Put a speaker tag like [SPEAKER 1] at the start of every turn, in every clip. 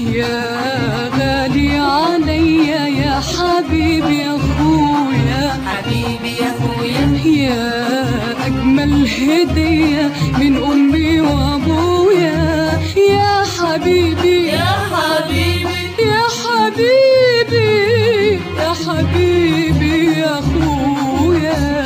[SPEAKER 1] يا غالي عليا يا حبيبي يا اخويا
[SPEAKER 2] حبيبي يا اخويا
[SPEAKER 1] يا اجمل هديه من امي وابويا يا حبيبي
[SPEAKER 2] يا حبيبي
[SPEAKER 1] يا حبيبي يا حبيبي يا اخويا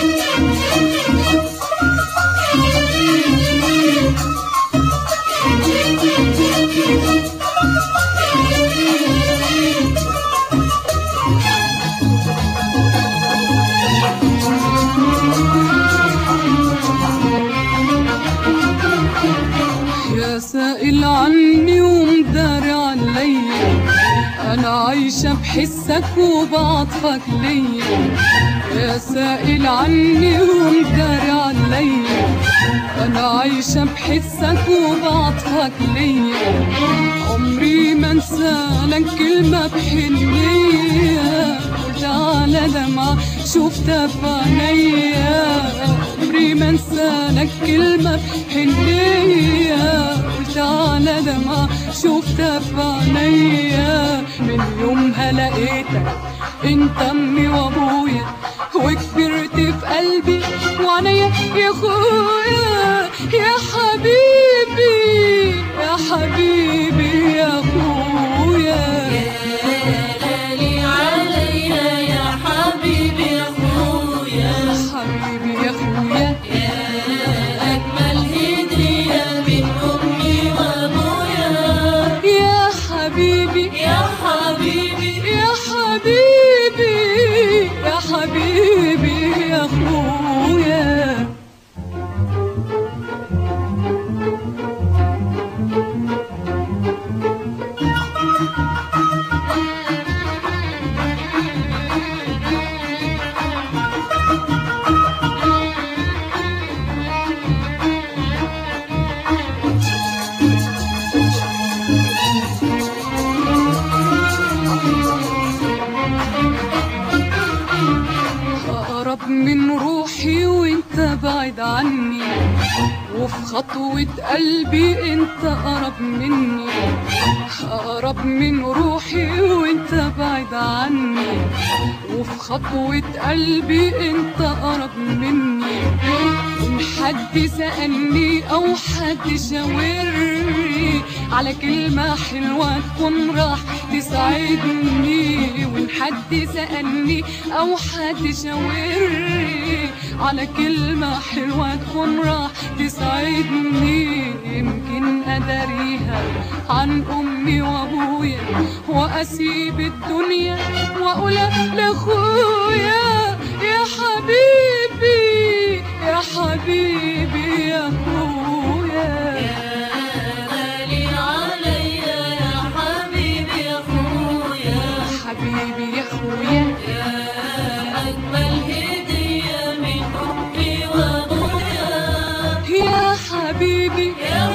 [SPEAKER 1] يا سائل عني ومداري عليا انا عايشة بحسك وبعطفك ليا يا سائل عني ومداري عليا انا عايشة بحسك وبعطفك ليا عمري ما انسى لك كلمة بحنية قلت على دمعة شفتها في عينيا عمري ما انسى لك كلمة بحنية قلت على دمعة شفتها في عينيا من يومها لقيتك انت امي وابويا وكبرت في قلبي وعينيا يا اخويا يا حبيبي يا حبيبي يا اخويا
[SPEAKER 2] يا غالي عليا يا حبيبي يا اخويا
[SPEAKER 1] حبيبي يا اخويا
[SPEAKER 2] يا اجمل هديه من امي وابويا
[SPEAKER 1] يا حبيبي
[SPEAKER 2] يا حبيبي
[SPEAKER 1] يا حبيبي يا حبيبي يا اخويا أقرب من روحي وانت بعيد عني وفي خطوة قلبي انت أقرب مني أقرب من روحي وانت بعيد عني وفي خطوة قلبي انت أقرب مني إن حد سألني أو حد شاورني على كلمة حلوة تكون راح تسعدني وإن حد سألني أو حد شاورني على كلمة حلوة تكون راح تسعدني يمكن أداريها عن أمي وأبويا وأسيب الدنيا وأقول لأخويا يا حبيبي يا حبيبي يا أخويا
[SPEAKER 2] يا غالي عليا يا حبيبي يا اخويا
[SPEAKER 1] حبيبي يا أخويا
[SPEAKER 2] يا اجمل هديه من امي وابويا
[SPEAKER 1] يا حبيبي
[SPEAKER 2] يا